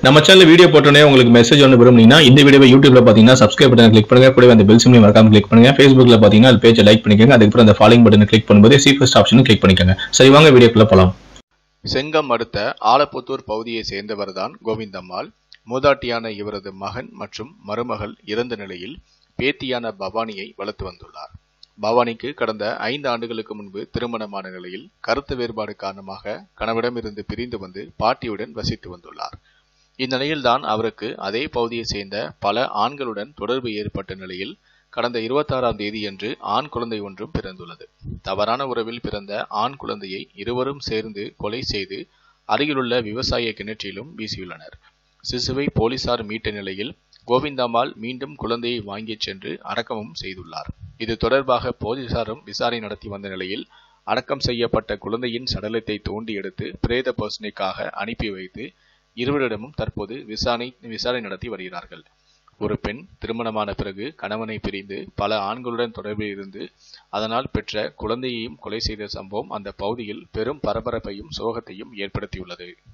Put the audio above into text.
நம்ம channel video போட்டோன்னே உங்களுக்கு மெசேஜ் ஒன்று விரும்புனீங்கன்னா இந்த வீடியோவை யூடியூப்ல பார்த்தீங்கன்னா சப்ஸ்கிரைப் பட்டன் கிளிக் பண்ணுங்க கூடவே அந்த பெல் சிம்லையும் மறக்காம கிளிக் பண்ணுங்க ஃபேஸ்புக்ல பார்த்தீங்கன்னா அது பேஜை லைக் பண்ணிக்கோங்க அதுக்கப்புறம் அந்த ஃபாலோயிங் பட்டனை கிளிக் பண்ணும்போது சி ஃபர்ஸ்ட் ஆப்ஷனும் கிளிக் பண்ணிக்கோங்க சரி வாங்க வீடியோக்குள்ள போலாம் செங்கம் அடுத்த ஆலப்புத்தூர் பகுதியை சேர்ந்தவர்தான் கோவிந்தம்மாள் மூதாட்டியான இவரது மகன் மற்றும் மருமகள் இறந்த நிலையில் பேத்தியான பவானியை வளர்த்து வந்துள்ளார் பவானிக்கு கடந்த ஐந்து ஆண்டுகளுக்கு முன்பு திருமணமான நிலையில் கருத்து வேறுபாடு காரணமாக கணவரிடமிருந்து பிரிந்து வந்து பாட்டியுடன் வசித்து வந்துள்ளார் இந்நிலையில்தான் அவருக்கு அதே பகுதியை சேர்ந்த பல ஆண்களுடன் தொடர்பு ஏற்பட்ட நிலையில் கடந்த இருபத்தாறாம் தேதியன்று ஆண் குழந்தை ஒன்றும் பிறந்துள்ளது தவறான உறவில் பிறந்த ஆண் குழந்தையை இருவரும் சேர்ந்து கொலை செய்து அருகிலுள்ள விவசாய கிணற்றிலும் வீசியுள்ளனர் சிசுவை போலீசார் மீட்ட நிலையில் கோவிந்தம்மாள் மீண்டும் குழந்தையை வாங்கிச் சென்று அடக்கமும் செய்துள்ளார் இது தொடர்பாக போலீசாரும் விசாரணை நடத்தி வந்த நிலையில் அடக்கம் செய்யப்பட்ட குழந்தையின் சடலத்தை தோண்டி எடுத்து பிரேத பரிசோதனைக்காக அனுப்பி வைத்து இருவரிடமும் தற்போது விசாரணை விசாரணை நடத்தி வருகிறார்கள் ஒரு பெண் திருமணமான பிறகு கணவனை பிரிந்து பல ஆண்களுடன் தொடர்பில் இருந்து அதனால் பெற்ற குழந்தையையும் கொலை செய்த சம்பவம் அந்த பகுதியில் பெரும் பரபரப்பையும் சோகத்தையும் ஏற்படுத்தியுள்ளது